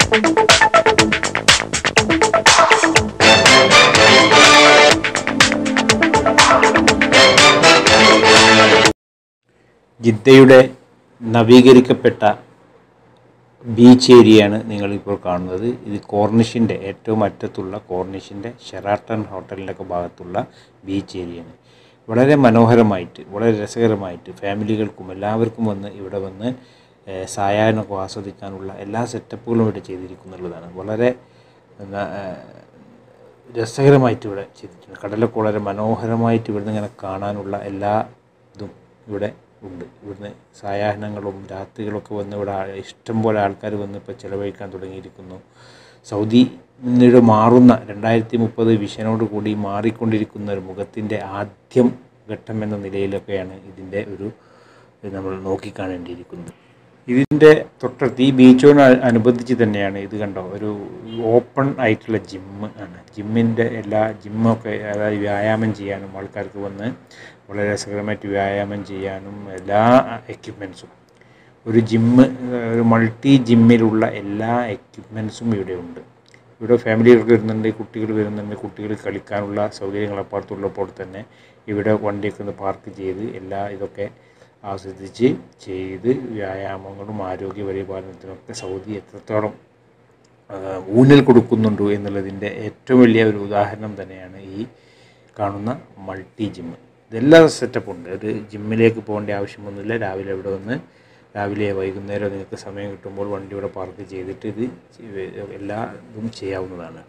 ജിദ്ദയുടെ നവീകരിക്കപ്പെട്ട beach ഏരിയയാണ് നിങ്ങളിപ്പോൾ കാണുന്നത് ഇത് കോർണിഷിൻ്റെ ഏറ്റവും അറ്റത്തുള്ള കോർണിഷിൻ്റെ ഷെറാട്ടൺ ഹോട്ടലിൻ്റെ ഒക്കെ ഭാഗത്തുള്ള ബീച്ച് ഏരിയയാണ് വളരെ മനോഹരമായിട്ട് വളരെ രസകരമായിട്ട് ഫാമിലികൾക്കും എല്ലാവർക്കും വന്ന് ഇവിടെ വന്ന് ഏഹ്, സായാഹ്നമൊക്കെ ആസ്വദിക്കാനുള്ള എല്ലാ സെറ്റപ്പുകളും ഇവിടെ ചെയ്തിരിക്കുന്നുള്ളതാണ് വളരെ എന്നാ, ഏഹ്, രസകരമായിട്ട് ഇവിടെ ചെയ്തിട്ടുണ്ട് കടലൊക്കെ വളരെ മനോഹരമായിട്ട് ഇവിടുന്ന് ഇങ്ങനെ കാണാനുള്ള എല്ലാ ഇതും ഇവിടെ ഉണ്ട് ഇവിടുന്ന് സായാഹ്നങ്ങളും രാത്രികളൊക്കെ വന്ന് ഇവിടെ ആ- ഇഷ്ടം പോലെ ആൾക്കാർ വന്ന് ഇപ്പോൾ ചിലവഴിക്കാൻ തുടങ്ങിയിരിക്കുന്നു സൗദി പിന്നീട് മാറുന്ന രണ്ടായിരത്തി മുപ്പത് വിഷനോട് കൂടി മാറിക്കൊണ്ടിരിക്കുന്ന ഒരു മുഖത്തിൻ്റെ ആദ്യം ഘട്ടം എന്ന നിലയിലൊക്കെയാണ് ഇതിൻ്റെ ഒരു ഇത് നമ്മൾ നോക്കിക്കാണേണ്ടിയിരിക്കുന്നത് ഇതിൻ്റെ തൊട്ടടുത്ത് ഈ ബീച്ചോട് അനുബന്ധിച്ച് തന്നെയാണ് ഇത് കണ്ടോ ഒരു ഓപ്പൺ ആയിട്ടുള്ള ജിമ്മ് ആണ് ജിമ്മിൻ്റെ എല്ലാ ജിമ്മൊക്കെ അതായത് വ്യായാമം ചെയ്യാനും ആൾക്കാർക്ക് വന്ന് വളരെ രസകരമായിട്ട് വ്യായാമം ചെയ്യാനും എല്ലാ എക്യുപ്മെൻസും ഒരു ജിമ്മ് ഒരു മൾട്ടി ജിമ്മിലുള്ള എല്ലാ എക്യുപ്മെൻസും ഇവിടെ ഉണ്ട് ഇവിടെ ഫാമിലികൾക്ക് വരുന്നുണ്ട് കുട്ടികൾ വരുന്നുണ്ട് കുട്ടികൾ കളിക്കാനുള്ള സൗകര്യങ്ങൾ അപ്പുറത്തുള്ളപ്പോൾ തന്നെ ഇവിടെ വണ്ടിയൊക്കെ ഒന്ന് പാർക്ക് ചെയ്ത് എല്ലാ ഇതൊക്കെ ആസ്വദിച്ച് ചെയ്ത് വ്യായാമങ്ങളും ആരോഗ്യ പരിപാലനത്തിനൊക്കെ സൗദി എത്രത്തോളം ആ, ഊന്നൽ കൊടുക്കുന്നുണ്ട് എന്നുള്ളതിൻ്റെ ഏറ്റവും വലിയ ഒരു ഉദാഹരണം തന്നെയാണ് ഈ കാണുന്ന മൾട്ടി ജിമ്മ് ഇതെല്ലാം സെറ്റപ്പ് ഉണ്ട് ഒരു ജിമ്മിലേക്ക് പോകേണ്ട ആവശ്യമൊന്നുമില്ല രാവിലെ ഇവിടെ വന്ന് രാവിലെ വൈകുന്നേരം നിങ്ങൾക്ക് സമയം കിട്ടുമ്പോൾ വണ്ടി ഇവിടെ പാർക്ക് ചെയ്തിട്ട് ഇത് ചെയ്ത് എല്ലാ ഇതും ചെയ്യാവുന്നതാണ്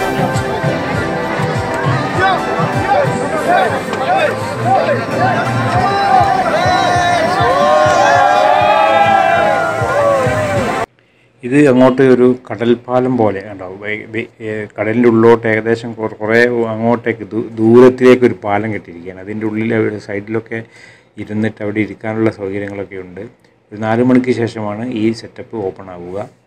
ഇത് അങ്ങോട്ട് ഒരു കടൽപ്പാലം പോലെ ഉണ്ടാവും കടലിൻ്റെ ഉള്ളോട്ട് ഏകദേശം കുറ- കുറേ അങ്ങോട്ടേക്ക് ദൂ- ദൂരത്തിലേക്ക് ഒരു പാലം കെട്ടിയിരിക്കുകയാണ് അതിൻ്റെ ഉള്ളിൽ അവിടെ സൈഡിലൊക്കെ ഇരുന്നിട്ട് അവിടെ ഇരിക്കാനുള്ള സൗകര്യങ്ങളൊക്കെ ഉണ്ട് ഒരു നാല് മണിക്ക് ശേഷമാണ് ഈ സെറ്റപ്പ് ഓപ്പൺ ആവുക